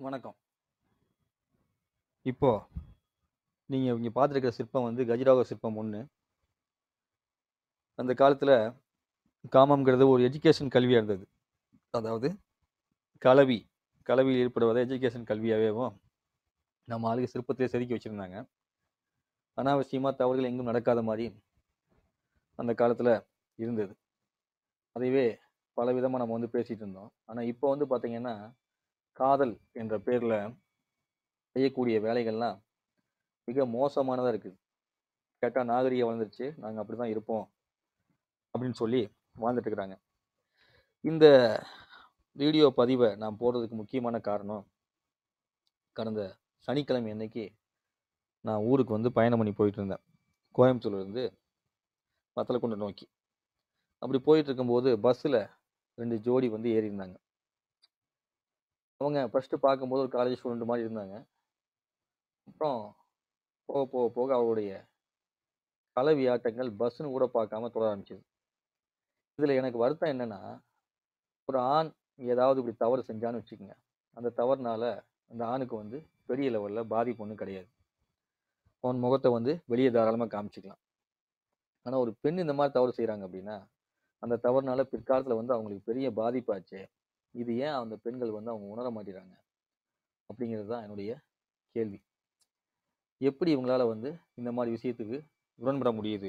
வணக்கம் இப்போ நீங்கள் இங்கே பார்த்துருக்கிற சிற்பம் வந்து கஜுராஹோ சிற்பம் ஒன்று அந்த காலத்தில் காமம்ங்கிறது ஒரு எஜுகேஷன் கல்வியாக இருந்தது அதாவது கலவி கலவியில் ஏற்படுவதை எஜுகேஷன் கல்வியாகவேவும் நம்ம ஆளுக்கு சிற்பத்திலே செதுக்கி வச்சுருந்தாங்க அனாவசியமாக தவறுகள் எங்கும் நடக்காத மாதிரி அந்த காலத்தில் இருந்தது அதைவே பல விதமாக நம்ம வந்து பேசிகிட்டு இருந்தோம் ஆனால் இப்போ வந்து பார்த்திங்கன்னா காதல் என்ற பேரில் செய்யக்கூடிய வேலைகள்லாம் மிக மோசமானதாக இருக்குது கேட்டால் நாகரிகம் வளர்ந்துருச்சு நாங்கள் அப்படி தான் இருப்போம் அப்படின்னு சொல்லி வாழ்ந்துட்டு இருக்கிறாங்க இந்த வீடியோ பதிவை நான் போடுறதுக்கு முக்கியமான காரணம் கடந்த சனிக்கிழமை அன்னைக்கு நான் ஊருக்கு வந்து பயணம் பண்ணி போயிட்டு இருந்தேன் கோயம்புத்தூர்லேருந்து வத்தலக்குண்டை நோக்கி அப்படி போயிட்டு இருக்கும்போது பஸ்ஸில் ரெண்டு ஜோடி வந்து ஏறி இருந்தாங்க அவங்க ஃபஸ்ட்டு பார்க்கும்போது ஒரு காலேஜ் ஸ்டூடெண்ட் மாதிரி இருந்தாங்க அப்புறம் போக போக போக அவருடைய கலவி ஆட்டங்கள் பஸ்ஸுன்னு கூட பார்க்காம தொடர ஆரம்பிச்சது இதில் எனக்கு வருத்தம் என்னென்னா ஒரு ஆண் ஏதாவது இப்படி தவறு செஞ்சான்னு வச்சுக்கோங்க அந்த தவறுனால அந்த ஆணுக்கு வந்து பெரிய லெவலில் பாதிப்பு ஒன்றும் கிடையாது அவன் முகத்தை வந்து வெளியே தாராளமாக காமிச்சிக்கலாம் ஆனால் ஒரு பெண் இந்த மாதிரி தவறு செய்கிறாங்க அப்படின்னா அந்த தவறுனால பிற்காலத்தில் வந்து அவங்களுக்கு பெரிய பாதிப்பாச்சே இது ஏன் அந்த பெண்கள் வந்து அவங்க உணர மாட்டேறாங்க அப்படிங்கிறது தான் என்னுடைய கேள்வி எப்படி இவங்களால வந்து இந்த மாதிரி விஷயத்துக்கு உடன்பட முடியுது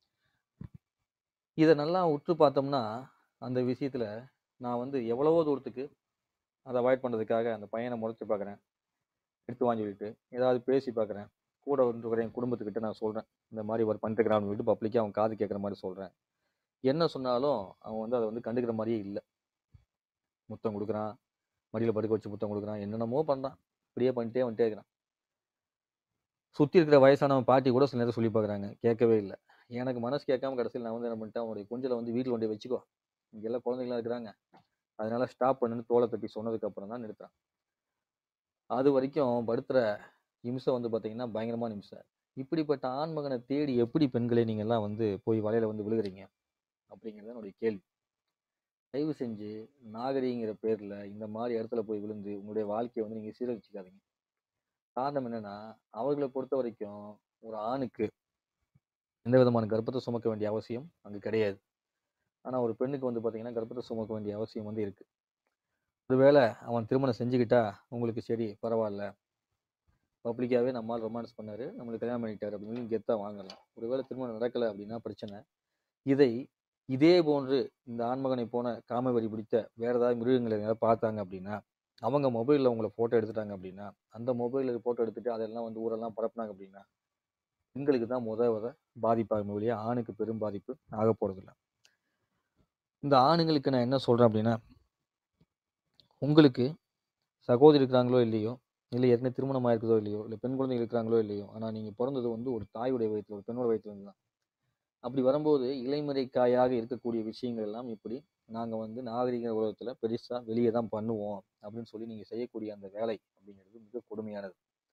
இதை நல்லா உற்று பார்த்தோம்னா அந்த விஷயத்தில் நான் வந்து எவ்வளவோ தூரத்துக்கு அதை அவாய்ட் பண்ணுறதுக்காக அந்த பையனை முறைச்சி பார்க்குறேன் எடுத்து வாங்கி விட்டு ஏதாவது பேசி பார்க்குறேன் கூட இருக்கிற என் குடும்பத்துக்கிட்ட நான் சொல்கிறேன் இந்த மாதிரி ஒரு பண்ணிட்டுக்கிறான்னு விட்டு பப்ளிக்காக அவன் காது கேட்குற மாதிரி சொல்கிறேன் என்ன சொன்னாலும் அவன் வந்து அதை வந்து கண்டுக்கிற மாதிரியே இல்லை முத்தம் கொடுக்குறான் மடியில் படுக்க வச்சு முத்தம் கொடுக்குறான் என்னென்னமோ பண்ணுறான் இப்படியே பண்ணிட்டே வந்துட்டே இருக்கிறான் சுற்றி இருக்கிற வயசானவன் பாட்டி கூட சில நேரம் சொல்லி பார்க்குறாங்க கேட்கவே இல்லை எனக்கு மனசு கேட்காம கடைசியில் நான் வந்து என்ன பண்ணிட்டேன் அவனுடைய குஞ்சலை வந்து வீட்டில் கொண்டு போய் வச்சுக்கோ இங்கெல்லாம் குழந்தைங்களாம் இருக்கிறாங்க அதனால ஸ்டாப் பண்ணுன்னு தோலை தட்டி சொன்னதுக்கு அப்புறம் தான் நிறுத்துறான் அது வரைக்கும் அவன் படுத்துகிற நிமிஷம் வந்து பார்த்தீங்கன்னா பயங்கரமான நிமிஷம் இப்படிப்பட்ட ஆண்மகனை தேடி எப்படி பெண்களை நீங்கள்லாம் வந்து போய் வலையில வந்து விழுகிறீங்க அப்படிங்கிறது என்னுடைய கேள்வி தயவு செஞ்சு நாகரிகங்கிற பேரில் இந்த மாதிரி இடத்துல போய் விழுந்து உங்களுடைய வாழ்க்கையை வந்து நீங்கள் சீரழிச்சிக்காதீங்க காரணம் என்னன்னா அவர்களை பொறுத்த வரைக்கும் ஒரு ஆணுக்கு எந்த விதமான கர்ப்பத்தை சுமக்க வேண்டிய அவசியம் அங்கே கிடையாது ஆனால் ஒரு பெண்ணுக்கு வந்து பார்த்தீங்கன்னா கர்ப்பத்தை சுமக்க வேண்டிய அவசியம் வந்து இருக்குது ஒருவேளை அவன் திருமணம் செஞ்சுக்கிட்டா உங்களுக்கு சரி பரவாயில்ல பப்ளிக்காகவே நம்மால் ரொமான்ஸ் பண்ணாரு நம்மளுக்கு கல்யாணம் பண்ணிட்டாரு அப்படின்னு கெத்தாக வாங்கலாம் ஒருவேளை திருமணம் நடக்கலை அப்படின்னா பிரச்சனை இதை இதே போன்று இந்த ஆண்மகனை போன காமவெறி பிடித்த வேற ஏதாவது மிருகங்களை ஏதாவது பார்த்தாங்க அப்படின்னா அவங்க மொபைலில் உங்களை ஃபோட்டோ எடுத்துட்டாங்க அப்படின்னா அந்த மொபைலில் ஃபோட்டோ எடுத்துட்டு அதெல்லாம் வந்து ஊரெல்லாம் பரப்புனாங்க அப்படின்னா பெண்களுக்கு தான் முத முத பாதிப்பாகும் வழியா ஆணுக்கு பெரும் பாதிப்பு ஆக போகிறதில்ல இந்த ஆணுங்களுக்கு நான் என்ன சொல்கிறேன் அப்படின்னா உங்களுக்கு சகோதரி இருக்கிறாங்களோ இல்லையோ இல்லை ஏற்கனவே திருமணம் ஆயிருக்குதோ இல்லையோ இல்லை பெண் குழந்தைகள் இருக்கிறாங்களோ இல்லையோ ஆனால் நீங்கள் பிறந்தது வந்து ஒரு தாயுடைய வயிற்றுல ஒரு பெண்ணோட வயிற்றுல இருந்து தான் அப்படி வரும்போது இலைமறை காயாக இருக்கக்கூடிய விஷயங்கள் எல்லாம் இப்படி நாங்கள் வந்து நாகரிக உலகத்தில் பெருசாக வெளியே தான் பண்ணுவோம் அப்படின்னு சொல்லி நீங்கள் செய்யக்கூடிய அந்த வேலை அப்படிங்கிறது மிக கொடுமையானது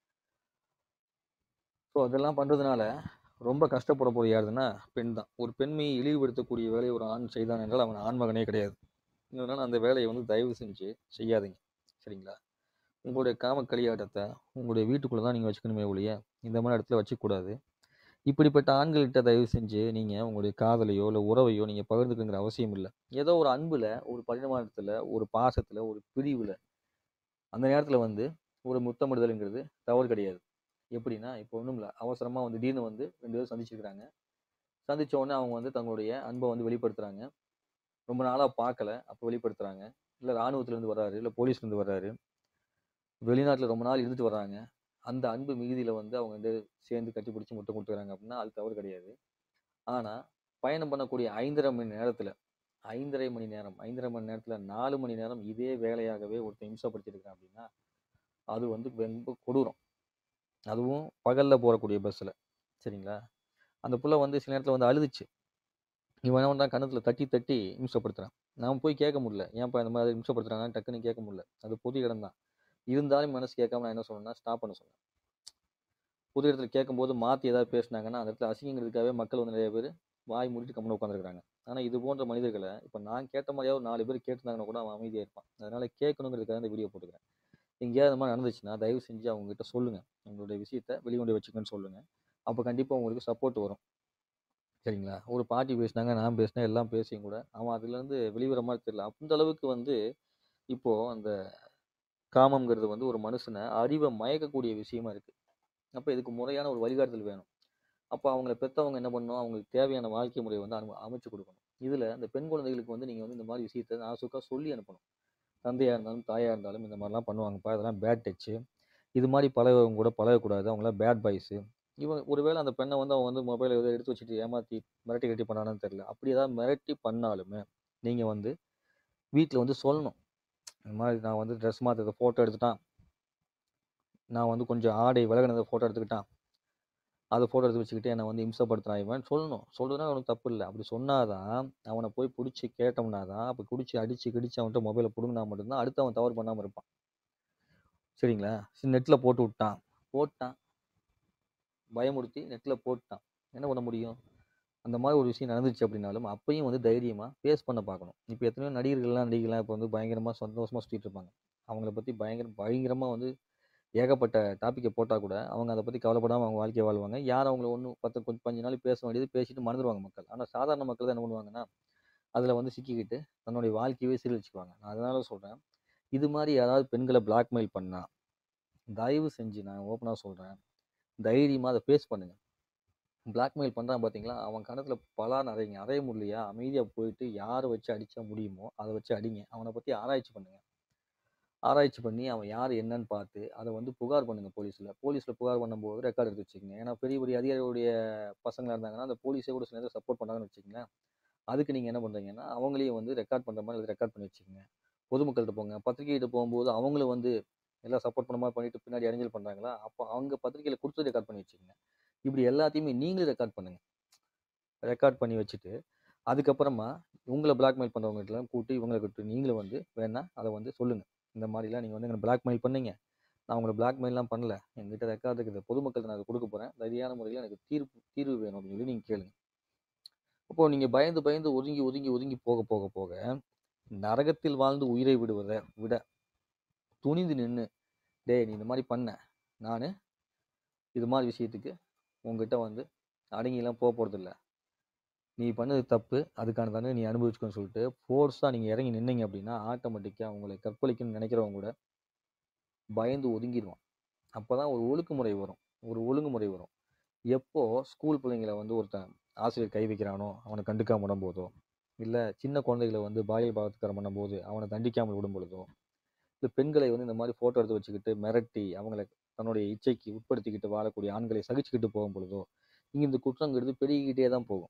ஸோ அதெல்லாம் பண்ணுறதுனால ரொம்ப கஷ்டப்பட போகிறது யாருதுன்னா பெண் தான் ஒரு பெண்மையை இழிவுபடுத்தக்கூடிய வேலையை ஒரு ஆண் செய்தான் என்றால் அவன் ஆண்மகனே கிடையாது அதனால் அந்த வேலையை வந்து தயவு செஞ்சு செய்யாதீங்க சரிங்களா உங்களுடைய காம களியாட்டத்தை உங்களுடைய வீட்டுக்குள்ளே தான் நீங்கள் வச்சுக்கணுமே ஒழிய இந்த மாதிரி இடத்துல வச்சுக்கூடாது இப்படிப்பட்ட ஆண்கள்கிட்ட தயவு செஞ்சு நீங்கள் உங்களுடைய காதலையோ இல்லை உறவையோ நீங்கள் பகிர்ந்துக்குங்கிற அவசியம் இல்லை ஏதோ ஒரு அன்பில் ஒரு பரிமாணத்தில் ஒரு பாசத்தில் ஒரு பிரிவில் அந்த நேரத்தில் வந்து ஒரு முத்தமிடுதலுங்கிறது தவறு கிடையாது எப்படின்னா இப்போ ஒன்றும் இல்லை அவசரமாக வந்து திடீர்னு வந்து ரெண்டு பேரும் சந்திச்சிருக்கிறாங்க சந்திச்ச உடனே அவங்க வந்து தங்களுடைய அன்பை வந்து வெளிப்படுத்துகிறாங்க ரொம்ப நாளாக பார்க்கல அப்போ வெளிப்படுத்துகிறாங்க இல்லை இராணுவத்துலேருந்து வர்றாரு இல்லை போலீஸ்லேருந்து வர்றாரு வெளிநாட்டில் ரொம்ப நாள் இருந்துட்டு வர்றாங்க அந்த அன்பு மிகுதியில் வந்து அவங்க வந்து சேர்ந்து கட்டி பிடிச்சி முட்டை கொடுத்துக்கிறாங்க அப்படின்னா அது தவறு கிடையாது ஆனால் பயணம் பண்ணக்கூடிய ஐந்தரை மணி நேரத்தில் ஐந்தரை மணி நேரம் ஐந்தரை மணி நேரத்தில் நாலு மணி நேரம் இதே வேலையாகவே ஒருத்தன் இம்சப்படுத்திருக்கான் அப்படின்னா அது வந்து ரொம்ப கொடூரம் அதுவும் பகலில் போகக்கூடிய பஸ்ஸில் சரிங்களா அந்த புள்ள வந்து சில நேரத்தில் வந்து அழுதுச்சு இவன் என்ன பண்ணுறான் கணத்தில் தட்டி தட்டி இம்சப்படுத்துறான் நான் போய் கேட்க முடியல ஏன்ப்பா இந்த மாதிரி இம்சப்படுத்துறாங்கன்னு டக்குன்னு கேட்க முடியல அது பொது இடம் தான் இருந்தாலும் மனசு கேட்காம நான் என்ன சொன்னேன்னா ஸ்டாப் பண்ண சொன்னேன் புது இடத்துல கேட்கும்போது மாற்றி ஏதாவது பேசினாங்கன்னா அந்த இடத்துல அசிங்கங்கிறதுக்காகவே மக்கள் வந்து நிறைய பேர் வாய் மூடிட்டு கம்முன்னு உட்காந்துருக்காங்க ஆனால் இது போன்ற மனிதர்களை இப்போ நான் கேட்ட மாதிரியாவது ஒரு நாலு பேர் கேட்டிருந்தாங்கன்னா கூட அவன் அமைதியாக இருப்பான் அதனால கேட்கணுங்கிறதுக்காக இந்த வீடியோ போட்டுக்கிறேன் எங்கேயாவது இந்த மாதிரி நடந்துச்சுன்னா தயவு செஞ்சு அவங்ககிட்ட சொல்லுங்க உங்களுடைய விஷயத்த வெளிக்கொண்டு வச்சுக்கன்னு சொல்லுங்க அப்போ கண்டிப்பாக உங்களுக்கு சப்போர்ட் வரும் சரிங்களா ஒரு பாட்டி பேசினாங்க நான் பேசினேன் எல்லாம் பேசியும் கூட அவன் அதுலேருந்து வெளிவர மாதிரி தெரியல அந்த அளவுக்கு வந்து இப்போ அந்த காமம்ங்கிறது வந்து ஒரு மனுஷனை அறிவை மயக்கக்கூடிய விஷயமா இருக்கு அப்போ இதுக்கு முறையான ஒரு வழிகாட்டுதல் வேணும் அப்போ அவங்கள பெற்றவங்க என்ன பண்ணணும் அவங்களுக்கு தேவையான வாழ்க்கை முறையை வந்து அனு அமைச்சு கொடுக்கணும் இதில் இந்த பெண் குழந்தைகளுக்கு வந்து நீங்கள் வந்து இந்த மாதிரி விஷயத்தை நாசுக்காக சொல்லி அனுப்பணும் தந்தையாக இருந்தாலும் தாயாக இருந்தாலும் இந்த மாதிரிலாம் பண்ணுவாங்கப்பா இதெல்லாம் பேட் டச்சு இது மாதிரி பழகவங்க கூட பழகக்கூடாது அவங்களாம் பேட் பாய்ஸு இவன் ஒருவேளை அந்த பெண்ணை வந்து அவன் வந்து மொபைலை எதோ எடுத்து வச்சுட்டு ஏமாற்றி மிரட்டி கட்டி பண்ணானு தெரியல அப்படி ஏதாவது மிரட்டி பண்ணாலுமே நீங்கள் வந்து வீட்டில் வந்து சொல்லணும் இந்த மாதிரி நான் வந்து ட்ரெஸ் மாற்றுறத ஃபோட்டோ எடுத்துட்டான் நான் வந்து கொஞ்சம் ஆடை விலகினதை ஃபோட்டோ எடுத்துக்கிட்டான் அதை ஃபோட்டோ எடுத்து வச்சுக்கிட்டு என்னை வந்து இம்சப்படுத்துறான் இவன் சொல்லணும் சொல்றதுனா அவனுக்கு தப்பு இல்லை அப்படி சொன்னாதான் அவனை போய் பிடிச்சி கேட்டோம்னா தான் அப்போ பிடிச்சி அடிச்சு கிடிச்சு அவன்கிட்ட மொபைலை பிடுங்கினா மட்டும்தான் அடுத்து அவன் தவறு பண்ணாமல் இருப்பான் சரிங்களா நெட்டில் போட்டு விட்டான் போட்டான் பயமுறுத்தி நெட்டில் போட்டான் என்ன பண்ண முடியும் அந்த மாதிரி ஒரு விஷயம் நடந்துச்சு அப்படின்னாலும் அப்பயும் வந்து தைரியமாக ஃபேஸ் பண்ண பார்க்கணும் இப்போ எத்தனையோ நடிகர்கள்லாம் நடிகர்லாம் இப்போ வந்து பயங்கரமாக சந்தோஷமாக சுற்றிட்டு இருப்பாங்க அவங்கள பற்றி பயங்கர பயங்கரமாக வந்து ஏகப்பட்ட டாப்பிக்கை போட்டால் கூட அவங்க அதை பற்றி கவலைப்படாமல் அவங்க வாழ்க்கையை வாழ்வாங்க யார் அவங்கள ஒன்று பத்து கொஞ்சம் கொஞ்ச நாள் பேச வேண்டியது பேசிட்டு மறந்துடுவாங்க மக்கள் ஆனால் சாதாரண மக்கள் தான் என்ன பண்ணுவாங்கன்னா அதில் வந்து சிக்கிக்கிட்டு தன்னுடைய வாழ்க்கையவே சீரழிச்சுக்குவாங்க நான் அதனால சொல்கிறேன் இது மாதிரி யாராவது பெண்களை பிளாக்மெயில் பண்ணால் தயவு செஞ்சு நான் ஓப்பனாக சொல்கிறேன் தைரியமாக அதை ஃபேஸ் பண்ணுங்கள் பிளாக்மெயில் பண்ணுறான் பார்த்தீங்களா அவன் கணத்தில் பலான்னு அறையுங்க அறைய முடியலையா அமைதியாக போயிட்டு யாரை வச்சு அடித்தா முடியுமோ அதை வச்சு அடிங்க அவனை பற்றி ஆராய்ச்சி பண்ணுங்க ஆராய்ச்சி பண்ணி அவன் யார் என்னன்னு பார்த்து அதை வந்து புகார் பண்ணுங்க போலீஸில் போலீஸில் புகார் பண்ணும்போது ரெக்கார்ட் எடுத்து வச்சுக்கோங்க ஏன்னா பெரிய பெரிய அதிகாரிகளுடைய பசங்களாக இருந்தாங்கன்னா அந்த போலீஸே கூட சில நேரம் சப்போர்ட் பண்ணாங்கன்னு வச்சுக்கோங்களேன் அதுக்கு நீங்கள் என்ன பண்ணுறீங்கன்னா அவங்களையும் வந்து ரெக்கார்ட் பண்ணுற மாதிரி ரெக்கார்ட் பண்ணி வச்சுக்கோங்க பொதுமக்கள்கிட்ட போங்க பத்திரிகைகிட்ட போகும்போது அவங்களும் வந்து எல்லாம் சப்போர்ட் பண்ண மாதிரி பண்ணிட்டு பின்னாடி அடைஞ்சல் பண்ணுறாங்களா அப்போ அவங்க பத்திரிகையில் கொடுத்து ரெக்கார்ட் பண்ணி வச்சுக்கோங்க இப்படி எல்லாத்தையுமே நீங்களே ரெக்கார்ட் பண்ணுங்க ரெக்கார்ட் பண்ணி வச்சுட்டு அதுக்கப்புறமா உங்களை பிளாக்மெயில் பண்ணுறவங்ககிட்டலாம் கூப்பிட்டு இவங்களை கூப்பிட்டு நீங்களும் வந்து வேணா அதை வந்து சொல்லுங்கள் இந்த மாதிரிலாம் நீங்கள் வந்து எனக்கு பிளாக்மெயில் பண்ணீங்க நான் உங்களை பிளாக்மெயிலாம் பண்ணல என்கிட்ட ரெக்கார்ட் இருக்குது பொதுமக்கள்கிட்ட நான் அதை கொடுக்க போகிறேன் சரியான முறையில் எனக்கு தீர்ப்பு தீர்வு வேணும் அப்படின்னு சொல்லி நீங்கள் கேளுங்க அப்போது நீங்கள் பயந்து பயந்து ஒதுங்கி ஒதுங்கி ஒதுங்கி போக போக போக நரகத்தில் வாழ்ந்து உயிரை விடுவதை விட துணிந்து நின்று டேய் நீ இந்த மாதிரி பண்ண நான் இது மாதிரி விஷயத்துக்கு உங்ககிட்ட வந்து அடங்கிலாம் போக போகிறதில்ல நீ பண்ணது தப்பு அதுக்கான தானே நீ அனுபவிச்சுக்கோன்னு சொல்லிட்டு ஃபோர்ஸாக நீங்கள் இறங்கி நின்னீங்க அப்படின்னா ஆட்டோமேட்டிக்காக உங்களை கற்பழிக்கணும்னு நினைக்கிறவங்க கூட பயந்து ஒதுங்கிடுவான் அப்போ தான் ஒரு ஒழுங்குமுறை வரும் ஒரு ஒழுங்குமுறை வரும் எப்போ ஸ்கூல் பிள்ளைங்களை வந்து ஒருத்தன் ஆசிரியர் கை வைக்கிறானோ அவனை கண்டுக்காம விடும்போதோ இல்லை சின்ன குழந்தைகளை வந்து பாலியல் பாவத்துக்காரம் பண்ணும்போது அவனை தண்டிக்காமல் விடும் பொழுதோ இல்லை பெண்களை வந்து இந்த மாதிரி ஃபோட்டோ எடுத்து வச்சுக்கிட்டு மிரட்டி அவங்களை தன்னுடைய இச்சைக்கு உட்படுத்திக்கிட்டு வாழக்கூடிய ஆண்களை சகிச்சுக்கிட்டு போகும் பொழுதோ இங்கே இந்த குற்றங்கிறது பெருகிக்கிட்டே தான் போகும்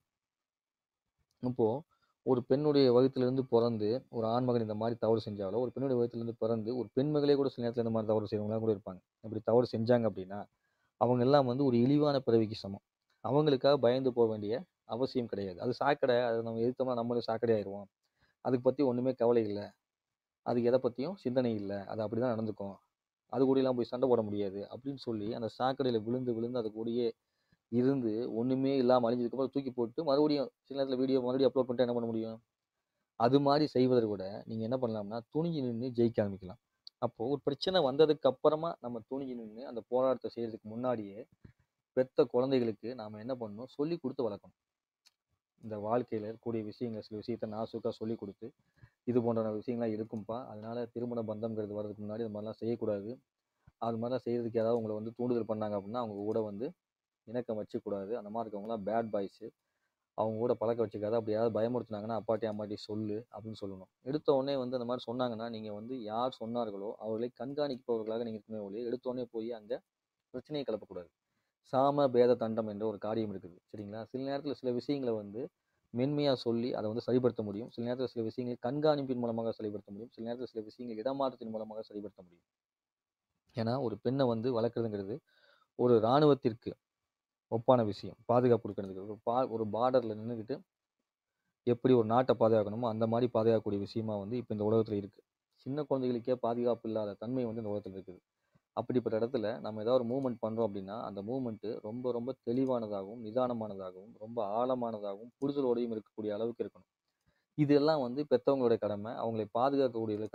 அப்போது ஒரு பெண்ணுடைய வகுத்திலிருந்து பிறந்து ஒரு ஆண்மகன் இந்த மாதிரி தவறு செஞ்சாலோ ஒரு பெண்ணுடைய வகுத்திலிருந்து பிறந்து ஒரு பெண்மகளே கூட சில நேரத்தில் இந்த மாதிரி தவறு செய்கிறவங்களாம் கூட இருப்பாங்க அப்படி தவறு செஞ்சாங்க அப்படின்னா அவங்க எல்லாம் வந்து ஒரு இழிவான பிறவிக்கு சமம் அவங்களுக்காக பயந்து போக வேண்டிய அவசியம் கிடையாது அது சாக்கடை அதை நம்ம எதிர்த்தோம்னா நம்மளும் சாக்கடை ஆயிடுவோம் அதுக்கு பற்றி ஒன்றுமே கவலை இல்லை அதுக்கு எதை பற்றியும் சிந்தனை இல்லை அது அப்படி தான் நடந்துக்கும் அது கூடலாம் போய் சண்டை போட முடியாது அப்படின்னு சொல்லி அந்த சாக்கடையில் விழுந்து விழுந்து அது கூடயே இருந்து ஒன்றுமே இல்லாமல் அழிஞ்சதுக்கப்புறம் தூக்கி போட்டு மறுபடியும் சில நேரத்தில் வீடியோ மறுபடியும் அப்லோட் பண்ணிட்டு என்ன பண்ண முடியும் அது மாதிரி செய்வதை விட நீங்கள் என்ன பண்ணலாம்னா துணிஞ்சு நின்று ஜெயிக்க ஆரம்பிக்கலாம் அப்போது ஒரு பிரச்சனை வந்ததுக்கு அப்புறமா நம்ம துணிஞ்சு நின்று அந்த போராட்டத்தை செய்கிறதுக்கு முன்னாடியே பெத்த குழந்தைகளுக்கு நாம் என்ன பண்ணணும் சொல்லி கொடுத்து வளர்க்கணும் இந்த வாழ்க்கையில் இருக்கக்கூடிய விஷயங்கள் சில விஷயத்த நாசுக்காக சொல்லி கொடுத்து இது போன்ற விஷயங்கள்லாம் இருக்கும்பா அதனால திருமண பந்தம்ங்கிறது வர்றதுக்கு முன்னாடி இந்த மாதிரிலாம் செய்யக்கூடாது அது மாதிரிலாம் செய்கிறதுக்கு ஏதாவது உங்களை வந்து தூண்டுதல் பண்ணாங்க அப்படின்னா அவங்க கூட வந்து இணக்கம் வச்சுக்கூடாது அந்த மாதிரி இருக்கவங்களாம் பேட் பாய்ஸு அவங்க கூட பழக்க வச்சுக்காத அப்படி யாராவது பயமுறுத்துனாங்கன்னா அப்பாட்டி அம்மாட்டி சொல்லு அப்படின்னு சொல்லணும் எடுத்த உடனே வந்து அந்த மாதிரி சொன்னாங்கன்னா நீங்கள் வந்து யார் சொன்னார்களோ அவர்களை கண்காணிப்பவர்களாக நீங்கள் இருக்கணும் ஒழிய எடுத்த உடனே போய் அங்கே பிரச்சனையை கிளப்பக்கூடாது சாம பேத தண்டம் என்ற ஒரு காரியம் இருக்குது சரிங்களா சில நேரத்தில் சில விஷயங்களை வந்து மென்மையாக சொல்லி அதை வந்து சரிப்படுத்த முடியும் சில நேரத்தில் சில விஷயங்கள் கண்காணிப்பின் மூலமாக சரிப்படுத்த முடியும் சில நேரத்தில் சில விஷயங்கள் இடமாற்றத்தின் மூலமாக சரிப்படுத்த முடியும் ஏன்னா ஒரு பெண்ணை வந்து வளர்க்குறதுங்கிறது ஒரு இராணுவத்திற்கு ஒப்பான விஷயம் பாதுகாப்பு கொடுக்கறதுக்கு ஒரு பா ஒரு பார்டரில் நின்றுக்கிட்டு எப்படி ஒரு நாட்டை பாதுகாக்கணுமோ அந்த மாதிரி பாதுகாக்கக்கூடிய விஷயமா வந்து இப்போ இந்த உலகத்தில் இருக்குது சின்ன குழந்தைகளுக்கே பாதுகாப்பு இல்லாத தன்மை வந்து இந்த உலகத்தில் இருக்குது அப்படிப்பட்ட இடத்துல நம்ம ஏதாவது ஒரு மூவ்மெண்ட் பண்ணுறோம் அப்படின்னா அந்த மூவ்மெண்ட்டு ரொம்ப ரொம்ப தெளிவானதாகவும் நிதானமானதாகவும் ரொம்ப ஆழமானதாகவும் புரிதலோடையும் இருக்கக்கூடிய அளவுக்கு இருக்கணும் இதெல்லாம் வந்து பெற்றவங்களுடைய கடமை அவங்களை பாதுகாக்கக்கூடிய கடமை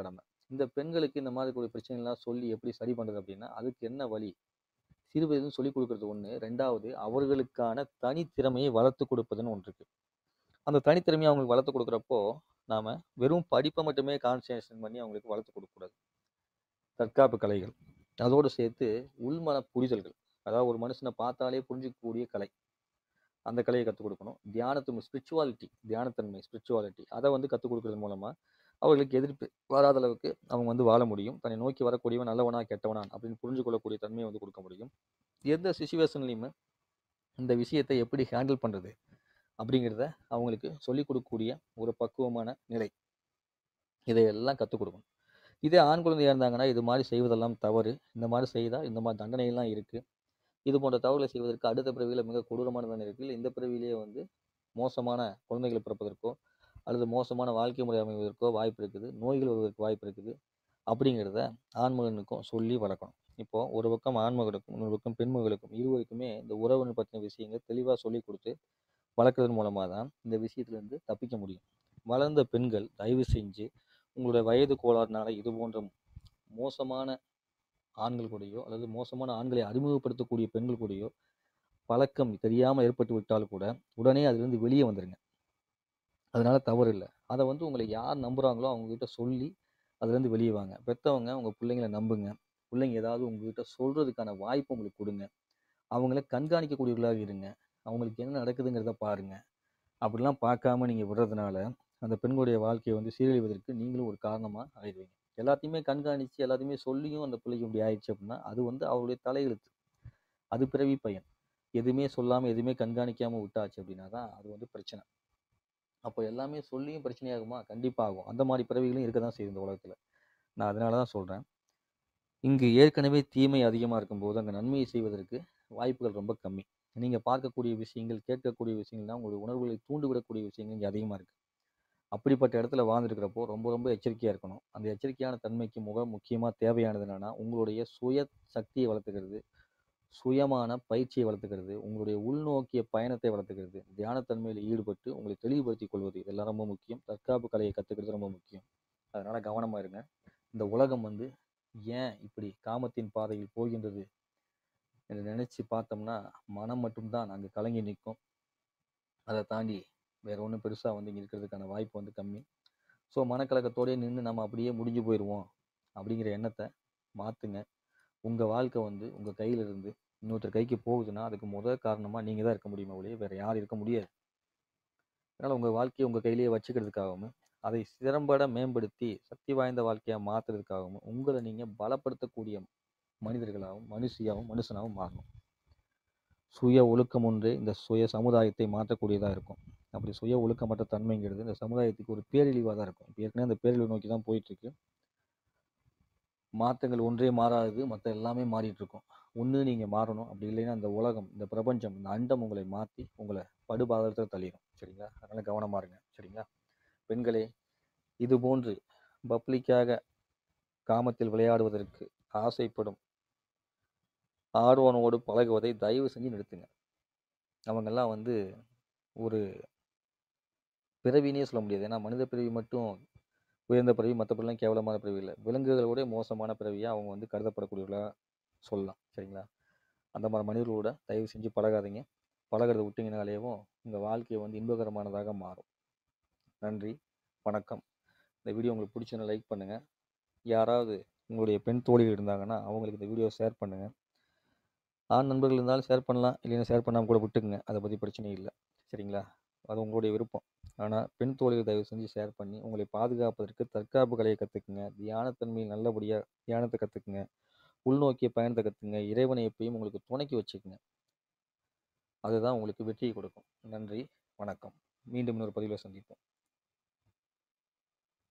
இந்த பெண்களுக்கு இந்த மாதிரி கூடிய பிரச்சனைலாம் சொல்லி எப்படி சரி பண்ணுறது அப்படின்னா அதுக்கு என்ன வழி சிறு வயதிலும் சொல்லிக் கொடுக்கறது ஒன்று ரெண்டாவது அவர்களுக்கான தனித்திறமையை வளர்த்து கொடுப்பதுன்னு ஒன்று இருக்குது அந்த தனித்திறமையை அவங்களுக்கு வளர்த்து கொடுக்குறப்போ நாம் வெறும் படிப்பை மட்டுமே கான்சன்ட்ரேஷன் பண்ணி அவங்களுக்கு வளர்த்து கொடுக்கக்கூடாது தற்காப்பு கலைகள் அதோடு சேர்த்து உள்மன புரிதல்கள் அதாவது ஒரு மனுஷனை பார்த்தாலே புரிஞ்சிக்கக்கூடிய கலை அந்த கலையை கற்றுக் கொடுக்கணும் தியானத்து ஸ்பிரிச்சுவாலிட்டி தியானத்தன்மை ஸ்பிரிச்சுவாலிட்டி அதை வந்து கற்றுக் கொடுக்கறது மூலமாக அவர்களுக்கு எதிர்ப்பு வராத அளவுக்கு அவங்க வந்து வாழ முடியும் தன்னை நோக்கி வரக்கூடியவன் நல்லவனா கெட்டவனா அப்படின்னு புரிஞ்சு கொள்ளக்கூடிய தன்மையை வந்து கொடுக்க முடியும் எந்த சுச்சுவேஷன்லையுமே இந்த விஷயத்தை எப்படி ஹேண்டில் பண்ணுறது அப்படிங்கிறத அவங்களுக்கு சொல்லிக் கொடுக்கக்கூடிய ஒரு பக்குவமான நிலை இதையெல்லாம் கற்றுக் கொடுக்கணும் இதே ஆண் குழந்தையாக இருந்தாங்கன்னா இது மாதிரி செய்வதெல்லாம் தவறு இந்த மாதிரி செய்தால் இந்த மாதிரி தண்டனையெல்லாம் இருக்குது இது போன்ற தவறுகளை செய்வதற்கு அடுத்த பிறவியில் மிக கொடூரமான தண்டனை இருக்குது இந்த பிறவிலேயே வந்து மோசமான குழந்தைகள் பிறப்பதற்கோ அல்லது மோசமான வாழ்க்கை முறை அமைவதற்கோ வாய்ப்பு இருக்குது நோய்கள் வருவதற்கு வாய்ப்பு இருக்குது அப்படிங்கிறத ஆண்மகனுக்கும் சொல்லி வளர்க்கணும் இப்போது ஒரு பக்கம் ஆண்மகனுக்கும் இன்னொரு பக்கம் பெண்மகளுக்கும் இருவருக்குமே இந்த உறவுன்னு பற்றின விஷயங்கள் தெளிவாக சொல்லி கொடுத்து வளர்க்குறதன் மூலமாக தான் இந்த விஷயத்துலேருந்து தப்பிக்க முடியும் வளர்ந்த பெண்கள் தயவு செஞ்சு உங்களுடைய வயது கோளாறுனால இது போன்ற மோசமான ஆண்கள் கூடயோ அல்லது மோசமான ஆண்களை அறிமுகப்படுத்தக்கூடிய பெண்கள் கூடயோ பழக்கம் தெரியாமல் ஏற்பட்டு விட்டால் கூட உடனே அதிலிருந்து வெளியே வந்துடுங்க அதனால தவறு இல்லை அதை வந்து உங்களை யார் நம்புகிறாங்களோ அவங்கக்கிட்ட சொல்லி அதுலேருந்து வெளியே வாங்க பெற்றவங்க உங்கள் பிள்ளைங்களை நம்புங்க பிள்ளைங்க ஏதாவது உங்ககிட்ட சொல்கிறதுக்கான வாய்ப்பு உங்களுக்கு கொடுங்க அவங்கள கண்காணிக்கக்கூடியவர்களாக இருங்க அவங்களுக்கு என்ன நடக்குதுங்கிறத பாருங்க அப்படிலாம் பார்க்காம நீங்கள் விடுறதுனால அந்த பெண்களுடைய வாழ்க்கையை வந்து சீரழிவதற்கு நீங்களும் ஒரு காரணமாக ஆயிடுவீங்க எல்லாத்தையுமே கண்காணித்து எல்லாத்தையுமே சொல்லியும் அந்த பிள்ளைக்கு இப்படி ஆயிடுச்சு அப்படின்னா அது வந்து அவருடைய தலையெழுத்து அது பிறவி பையன் எதுவுமே சொல்லாமல் எதுவுமே கண்காணிக்காமல் விட்டாச்சு அப்படின்னா தான் அது வந்து பிரச்சனை அப்போ எல்லாமே சொல்லியும் பிரச்சனையாகுமா கண்டிப்பாக ஆகும் அந்த மாதிரி பிறவிகளும் இருக்க தான் செய்யுது இந்த உலகத்தில் நான் அதனால தான் சொல்கிறேன் இங்கு ஏற்கனவே தீமை அதிகமாக இருக்கும்போது அங்கே நன்மையை செய்வதற்கு வாய்ப்புகள் ரொம்ப கம்மி நீங்கள் பார்க்கக்கூடிய விஷயங்கள் கேட்கக்கூடிய விஷயங்கள் தான் உங்களுடைய உணர்வுகளை தூண்டிவிடக்கூடிய விஷயங்கள் இங்கே அதிகமாக இருக்குது அப்படிப்பட்ட இடத்துல வாழ்ந்துருக்கிறப்போ ரொம்ப ரொம்ப எச்சரிக்கையாக இருக்கணும் அந்த எச்சரிக்கையான தன்மைக்கு முக முக்கியமாக தேவையானது என்னென்னா உங்களுடைய சுய சக்தியை வளர்த்துக்கிறது சுயமான பயிற்சியை வளர்த்துக்கிறது உங்களுடைய உள்நோக்கிய பயணத்தை வளர்த்துக்கிறது தியானத்தன்மையில் ஈடுபட்டு உங்களை தெளிவுபடுத்திக் கொள்வது இதெல்லாம் ரொம்ப முக்கியம் தற்காப்பு கலையை கற்றுக்கிறது ரொம்ப முக்கியம் அதனால் கவனமாக இருங்க இந்த உலகம் வந்து ஏன் இப்படி காமத்தின் பாதையில் போகின்றது என்று நினச்சி பார்த்தோம்னா மனம் மட்டும்தான் அங்கே கலங்கி நிற்கும் அதை தாண்டி வேற ஒன்றும் பெருசாக வந்து இங்கே இருக்கிறதுக்கான வாய்ப்பு வந்து கம்மி ஸோ மனக்கலக்கத்தோடயே நின்று நம்ம அப்படியே முடிஞ்சு போயிடுவோம் அப்படிங்கிற எண்ணத்தை மாற்றுங்க உங்கள் வாழ்க்கை வந்து உங்கள் கையில் இருந்து இன்னொருத்தர் கைக்கு போகுதுன்னா அதுக்கு முதல் காரணமாக நீங்கள் தான் இருக்க முடியுமா ஒழிய வேறு யாரும் இருக்க முடியாது அதனால் உங்கள் வாழ்க்கையை உங்கள் கையிலேயே வச்சுக்கிறதுக்காகவும் அதை சிறம்பட மேம்படுத்தி சக்தி வாய்ந்த வாழ்க்கையாக மாற்றுறதுக்காகவும் உங்களை நீங்கள் பலப்படுத்தக்கூடிய மனிதர்களாகவும் மனுஷியாகவும் மனுஷனாகவும் மாறணும் சுய ஒழுக்கம் ஒன்றே இந்த சுய சமுதாயத்தை மாற்றக்கூடியதாக இருக்கும் அப்படி சுய ஒழுக்கமற்ற தன்மைங்கிறது இந்த சமுதாயத்துக்கு ஒரு பேரழிவாக தான் இருக்கும் இப்போ ஏற்கனவே அந்த பேரழிவு நோக்கி தான் போயிட்டுருக்கு மாற்றங்கள் ஒன்றே மாறாதது மற்ற எல்லாமே மாறிட்டு இருக்கும் ஒன்று நீங்கள் மாறணும் அப்படி இல்லைன்னா இந்த உலகம் இந்த பிரபஞ்சம் இந்த அண்டம் உங்களை மாற்றி உங்களை படுபாதத்தில் தள்ளிடும் சரிங்களா அதனால் கவனமாக இருங்க சரிங்களா பெண்களே இது போன்று பப்ளிக்காக காமத்தில் விளையாடுவதற்கு ஆசைப்படும் ஆர்வனோடு பழகுவதை தயவு செஞ்சு நிறுத்துங்க அவங்கெல்லாம் வந்து ஒரு பிறவினே சொல்ல முடியாது ஏன்னா மனித பிறவி மட்டும் உயர்ந்த பிறவி மற்ற பிறலாம் கேவலமான பிறவி இல்லை விலங்குகளோட மோசமான பிறவியாக அவங்க வந்து கருதப்படக்கூடியவர்களாக சொல்லலாம் சரிங்களா அந்த மாதிரி மனிதர்களோட தயவு செஞ்சு பழகாதீங்க பழகிறத விட்டிங்கனாலேயும் உங்கள் வாழ்க்கையை வந்து இன்பகரமானதாக மாறும் நன்றி வணக்கம் இந்த வீடியோ உங்களுக்கு பிடிச்சுன்னா லைக் பண்ணுங்கள் யாராவது உங்களுடைய பெண் தோழிகள் இருந்தாங்கன்னா அவங்களுக்கு இந்த வீடியோ ஷேர் பண்ணுங்கள் ஆண் நண்பர்கள் இருந்தாலும் ஷேர் பண்ணலாம் இல்லைன்னா ஷேர் பண்ணாமல் கூட விட்டுக்குங்க அதை பற்றி பிரச்சனை இல்லை சரிங்களா அது உங்களுடைய விருப்பம் ஆனால் பெண் தோழிகள் தயவு செஞ்சு ஷேர் பண்ணி உங்களை பாதுகாப்பதற்கு தற்காப்பு கலையை கற்றுக்குங்க தியானத்தன்மையில் நல்லபடியாக தியானத்தை கற்றுக்குங்க உள்நோக்கிய பயணத்தை கற்றுக்குங்க இறைவனை எப்பயும் உங்களுக்கு துணைக்கி வச்சுக்குங்க அதுதான் உங்களுக்கு வெற்றியை கொடுக்கும் நன்றி வணக்கம் மீண்டும் இன்னொரு பதிவில் சந்திப்போம்